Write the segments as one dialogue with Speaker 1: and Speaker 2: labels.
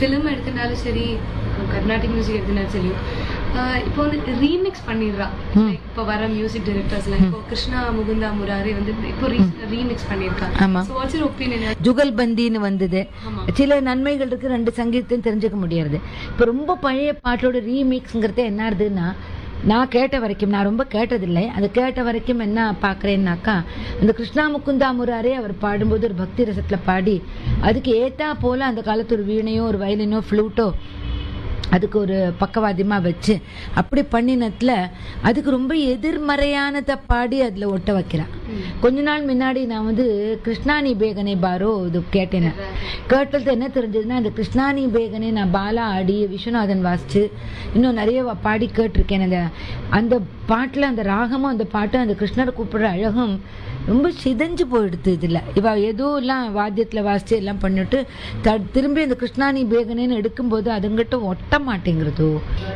Speaker 1: Film எடுத்துனாலும் சரி Carnatic music எடுத்துனாலும் சரி ஆஹ் இப்போ வந்து ரீமிக்ஸ் பண்ணிடுறா Like இப்போ வர மியூசிக் டைரக்டர்ஸ்லாம் இப்போ கிருஷ்ணா முகுந்தா முராரி வந்து இப்போ ரீமிக்ஸ் பண்ணியிருக்காங்க
Speaker 2: ஆமா.
Speaker 1: ஸோ வாட்ஸ் யூர் ஒப்பீனியன்
Speaker 2: ஜுகல்பந்தின்னு வந்தது
Speaker 1: ஆமா.
Speaker 2: சில நன்மைகள் இருக்கு ரெண்டு சங்கீதத்தையும் தெரிஞ்சுக்க முடியாது இப்போ ரொம்ப பழைய பாட்டோட ரீமிக்ஸ்ங்கிறது என்ன ஆகுதுன்னா நான் கேட்ட வரைக்கும் நான் ரொம்ப கேட்டதில்லை அது கேட்ட வரைக்கும் என்ன பார்க்குறேன்னாக்கா அந்த கிருஷ்ணா முகுந்தா முராரே அவர் பாடும்போது ஒரு பக்தி ரசத்தில் பாடி அதுக்கு ஏத்தா போல அந்த காலத்து ஒரு வீணையோ ஒரு வயலினோ ஃப்ளூட்டோ அதுக்கு ஒரு பக்கவாதியமாக வச்சு அப்படி பண்ணினத்துல அதுக்கு ரொம்ப எதிர்மறையானதை பாடி அதில் ஒட்ட வைக்கிறான் கொஞ்ச நாள் முன்னாடி நான் வந்து கிருஷ்ணானி பேகனை பாரோ இது கேட்டேன் கேட்டது என்ன தெரிஞ்சதுன்னா அந்த கிருஷ்ணானி பேகனை நான் பாலா ஆடி விஸ்வநாதன் வாசிச்சு இன்னும் நிறைய வ- பாடி கேட்டிருக்கேன் அந்த அந்த பாட்டில் அந்த ராகமும் அந்த பாட்டும் அந்த கிருஷ்ணரை கூப்பிடுற அழகும் ரொம்ப சிதைஞ்சு போயிடுது இதில் இவ ஏதோ எல்லாம் வாத்தியத்தில் வாசிச்சு எல்லாம் பண்ணிட்டு த திரும்பி அந்த கிருஷ்ணானி பேகனேன்னு எடுக்கும்போது அதுங்கிட்ட ஒட்ட மாட்டேங்கிறதோ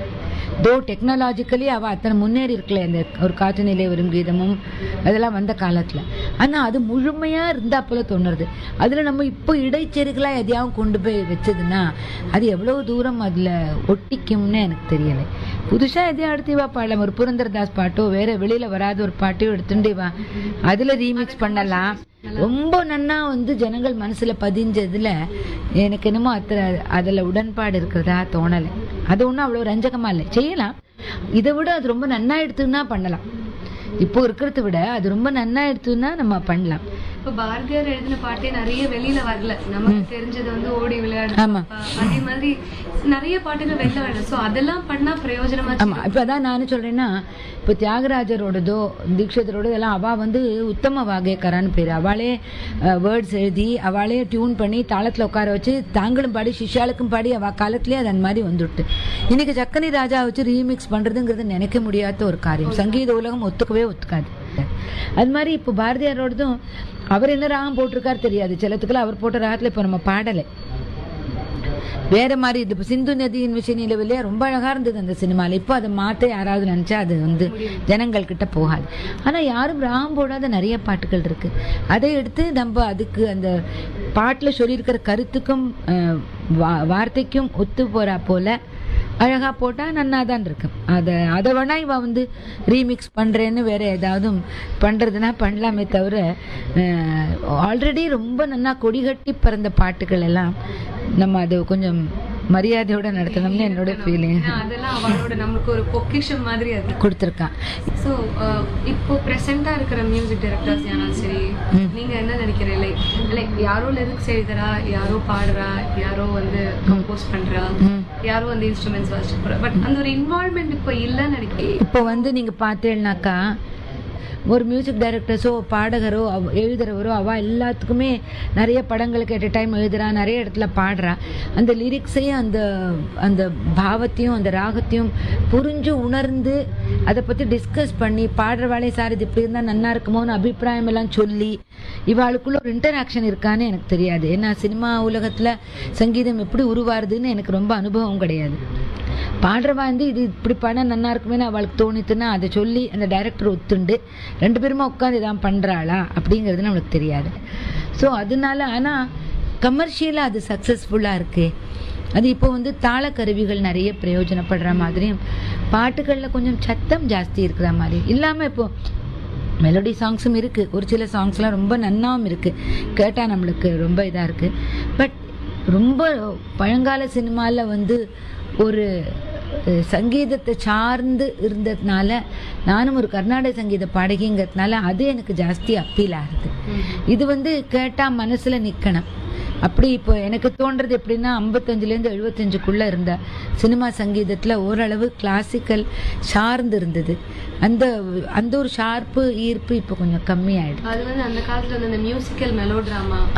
Speaker 2: தோ டெக்னாலஜிக்கலி அவள் அத்தனை முன்னேறி இருக்கல அந்த ஒரு காற்று நிலை வரும் கீதமும் அதெல்லாம் வந்த காலத்தில் ஆனால் அது முழுமையாக இருந்தா போல தோணுறது அதில் நம்ம இப்போ இடைச்செருகலாக எதையாவது கொண்டு போய் வச்சதுன்னா அது எவ்வளோ தூரம் அதில் ஒட்டிக்கும்னு எனக்கு தெரியலை புதுசாக எதையும் அடுத்து வா பாடலாம் ஒரு புரந்தரதாஸ் பாட்டோ வேற வெளியில் வராத ஒரு பாட்டையோ எடுத்துட்டு வா அதில் ரீமிக்ஸ் பண்ணலாம் ரொம்ப நன்னா வந்து ஜனங்கள் மனசுல பதிஞ்சதுல எனக்கு என்னமோ அத்தனை அதுல உடன்பாடு இருக்கிறதா தோணலை அது ஒன்றும் அவ்வளோ ரஞ்சகமா இல்லை செய்யலாம் இதை விட அது ரொம்ப நன்னா எடுத்துன்னா பண்ணலாம் இப்போ இருக்கிறத விட அது ரொம்ப நன்னா எடுத்துன்னா நம்ம பண்ணலாம்
Speaker 1: இப்போ பாரதியார் எழுதின பாட்டே நிறைய வெளியில வரல நமக்கு தெரிஞ்சது வந்து ஓடி விளையாடு
Speaker 2: ஆமா.
Speaker 1: பாப்பா, அதே மாதிரி நிறைய பாட்டுகள் வெளில வரல ஸோ அதெல்லாம் பண்ணா பிரயோஜனமா
Speaker 2: ஆமா இப்போ அதான் நானும் சொல்றேன்னா இப்போ தியாகராஜரோடதோ தீட்சிதரோட எல்லாம் அவ வந்து உத்தம வாகேக்கரான்னு பேர் அவளே வேர்ட்ஸ் எழுதி அவளே டியூன் பண்ணி தாளத்துல உட்கார வச்சு தாங்களும் பாடி சிஷ்யாளுக்கும் பாடி அவ காலத்திலே அது அந்த மாதிரி வந்துட்டு இன்னைக்கு சக்கனி ராஜா வச்சு ரீமிக்ஸ் பண்றதுங்கிறது நினைக்க முடியாத ஒரு காரியம் சங்கீத உலகம் ஒத்துக்கவே ஒத்துக்காது அது மாதிரி இப்போ பாரதியாரோடதும் அவர் என்ன ராகம் போட்டிருக்காரு தெரியாது சிலத்துக்குள்ள அவர் போட்ட ராகத்துல இப்போ நம்ம பாடலை வேற மாதிரி இது இப்ப சிந்து நதியின் விஷய நிலவிலே ரொம்ப அழகா இருந்தது அந்த சினிமால இப்போ அதை மாத்த யாராவது நினைச்சா அது வந்து ஜனங்கள் கிட்ட போகாது ஆனா யாரும் ராகம் போடாத நிறைய பாட்டுகள் இருக்கு அதை எடுத்து நம்ம அதுக்கு அந்த பாட்டுல சொல்லியிருக்கிற கருத்துக்கும் அஹ், வா- வார்த்தைக்கும் ஒத்து போறா போல அழகா போட்டா நன்னா தான் இருக்கும் அதை அதை வேணா இவ வந்து ரீமிக்ஸ் பண்றேன்னு வேற ஏதாவது பண்றதுன்னா பண்ணலாமே தவிர ஆல்ரெடி ரொம்ப நன்னா கொடிகட்டி பிறந்த பாட்டுகள் எல்லாம் நம்ம அது கொஞ்சம் மரியாதையோட நடத்தணும்னு என்னோட ஃபீலிங்
Speaker 1: ஏன்னா அதெல்லாம் அவளோட நமக்கு ஒரு பொக்கிஷம் மாதிரி அது
Speaker 2: கொடுத்துருக்கான்
Speaker 1: ஸோ இப்போ ப்ரெசெண்டா இருக்கிற மியூசிக் டைரக்டர்ஸ் யாராலும் சரி நீங்க என்ன நினைக்கிறீங்க லைக் லைக் யாரோ லிரிக்ஸ் எழுதுறா யாரோ பாடுறா யாரோ வந்து கம்போஸ் பண்றா யாரோ வந்து இன்ஸ்ட்ருமெண்ட்ஸ் வாசிச்சு போறா பட் அந்த ஒரு இன்வால்மெண்ட் இப்போ இல்லைன்னு நினைக்கிறேன்
Speaker 2: இப்போ வந்து நீங்க பார்த்தேன்னாக்கா ஒரு மியூசிக் டைரக்டர்ஸோ பாடகரோ அவ- எழுதுறவரோ அவ எல்லாத்துக்குமே நிறைய படங்களுக்கு எட் டைம் எழுதுறா நிறைய இடத்துல பாடுறா அந்த லிரிக்ஸையும் அந்த அந்த பாவத்தையும் அந்த ராகத்தையும் புரிஞ்சு உணர்ந்து அதை பத்தி டிஸ்கஸ் பண்ணி பாடுற வேலையை சார் இது இப்படி இருந்தா நல்லா இருக்குமோன்னு அபிப்பிராயம் எல்லாம் சொல்லி இவாளுக்குள்ள ஒரு இன்டராக்ஷன் இருக்கான்னு எனக்கு தெரியாது ஏன்னா சினிமா உலகத்துல சங்கீதம் எப்படி உருவாருதுன்னு எனக்கு ரொம்ப அனுபவம் கிடையாது பாடுறவா வந்து இது இப்படி பண்ண நல்லா இருக்குமே அவளுக்கு தோணித்துன்னா அதை சொல்லி அந்த டைரக்டர் ஒத்துண்டு ரெண்டு பேருமா உட்காந்து இதான் பண்றாளா அப்படிங்கிறது நம்மளுக்கு தெரியாது ஸோ அதனால ஆனா கமர்ஷியலா அது சக்சஸ்ஃபுல்லா இருக்கு அது இப்போ வந்து தாள கருவிகள் நிறைய பிரயோஜனப்படுற மாதிரியும் பாட்டுகள்ல கொஞ்சம் சத்தம் ஜாஸ்தி இருக்கிற மாதிரி இல்லாம இப்போ மெலோடி சாங்ஸும் இருக்கு ஒரு சில சாங்ஸ்லாம் ரொம்ப நன்னாவும் இருக்கு கேட்டா நம்மளுக்கு ரொம்ப இதா இருக்கு பட் ரொம்ப பழங்கால சினிமால வந்து ஒரு அஹ், சங்கீதத்தை சார்ந்து இருந்ததுனால நானும் ஒரு கர்நாடக சங்கீத பாடகிங்கிறதுனால அது எனக்கு ஜாஸ்தி அப்பீல் ஆகுது இது வந்து கேட்டா மனசுல நிக்கணும் அப்படி இப்போ எனக்கு தோன்றது எப்படின்னா ஐம்பத்தஞ்சுலேருந்து எழுபத்தஞ்சுக்குள்ள இருந்த சினிமா சங்கீதத்துல ஓரளவு கிளாசிக்கல் சார்ந்து இருந்தது அந்த அந்த ஒரு ஷார்ப்பு ஈர்ப்பு இப்போ கொஞ்சம் கம்மி ஆயிடுது
Speaker 1: அது வந்து அந்த காலத்துல வந்து அந்த மியூசிக்கல் மெலோ ட்ராமா